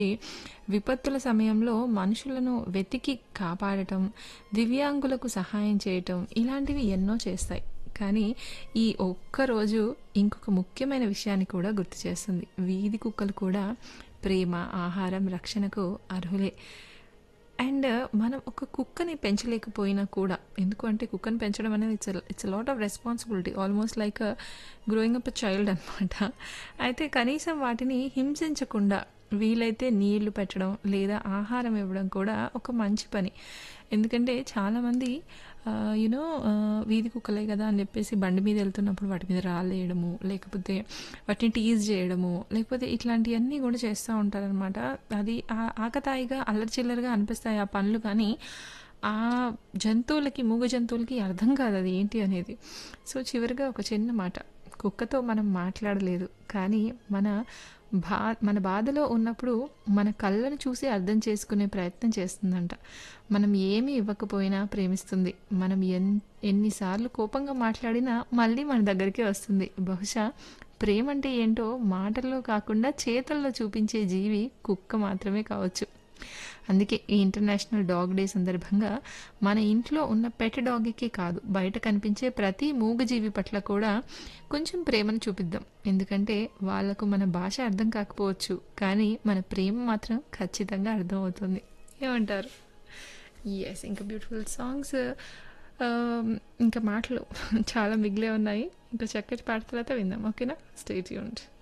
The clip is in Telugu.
విపత్తుల సమయంలో మనుషులను వెతికి కాపాడటం, దివ్యాంగులకు సహాయం చేయటం ఇలాంటివి ఎన్నో చేస్తాయి. కానీ ఈ ఒక్కరోజు ఇంకొక ముఖ్యమైన విషయాన్ని కూడా గుర్తు చేస్తుంది. వీధి కుక్కలు కూడా ప్రేమ, ఆహారం, రక్షణకు అర్హులే. అండ్ మనం ఒక కుక్కని పెంచలేకపోయినా కూడా ఎందుకు అంటే కుక్కని పెంచడం అనేది it's it's lot of responsibility almost like growing up a child అనమాట. అయితే కనీసం వాటిని హింసించకుండా వీలైతే నీళ్లు పెట్టడం లేదా ఆహారం ఇవ్వడం కూడా ఒక మంచి పని. ఎందుకంటే చాలామంది ఆహ్, యూ నో ఆహ్, వీధి కుక్కలే కదా అని చెప్పేసి బండి మీద వెళ్తున్నప్పుడు వాటి మీద రాళ్ళేయడము, లేకపోతే వాటిని టీజ్ చేయడము, లేకపోతే ఇట్లాంటియన్నీ కూడా చేస్తూ ఉంటారనమాట. అది ఆ ఆకతాయిగా అల్లరి చిల్లరగా అనిపిస్తాయి ఆ పనులు కానీ ఆ జంతువులకి మూగ జంతువులకి అర్థం కాదు అది ఏంటి అనేది. సో చివరిగా ఒక చిన్న మాట కుక్కతో మనం మాట్లాడలేదు కానీ మన బా మన బాధలో ఉన్నప్పుడు మన కళ్ళను చూసి అర్థం చేసుకునే ప్రయత్నం చేస్తుందంట. మనం ఏమి ఇవ్వకపోయినా ప్రేమిస్తుంది. మనం ఎన్ ఎన్నిసార్లు కోపంగా మాట్లాడినా మళ్ళీ మన దగ్గరికే వస్తుంది. బహుశా ప్రేమంటే ఏంటో మాటల్లో కాకుండా చేతల్లో చూపించే జీవి కుక్క మాత్రమే కావచ్చు. అందుకే ఈ ఇంటర్నేషనల్ డాగ్ డే సందర్భంగా మన ఇంట్లో ఉన్న పెట్ డాగ్‌కే కాదు బయట కనిపించే ప్రతి మూగజీవి పట్ల కూడా కొంచెం ప్రేమను చూపిద్దాం. ఎందుకంటే వాళ్ళకు మన భాష అర్థం కాకపోవచ్చు. కానీ మన ప్రేమ మాత్రం ఖచ్చితంగా అర్థమవుతుంది. ఏమంటారు? యెస్. ఇంకా బ్యూటిఫుల్ సాంగ్స్ ఆహ్, ఇంకా మాటలు చాలా మిగిలే ఉన్నాయి. ఇంకా చక్కటి పాట తర్వాత విందాం. ఓకేనా? Stay tuned.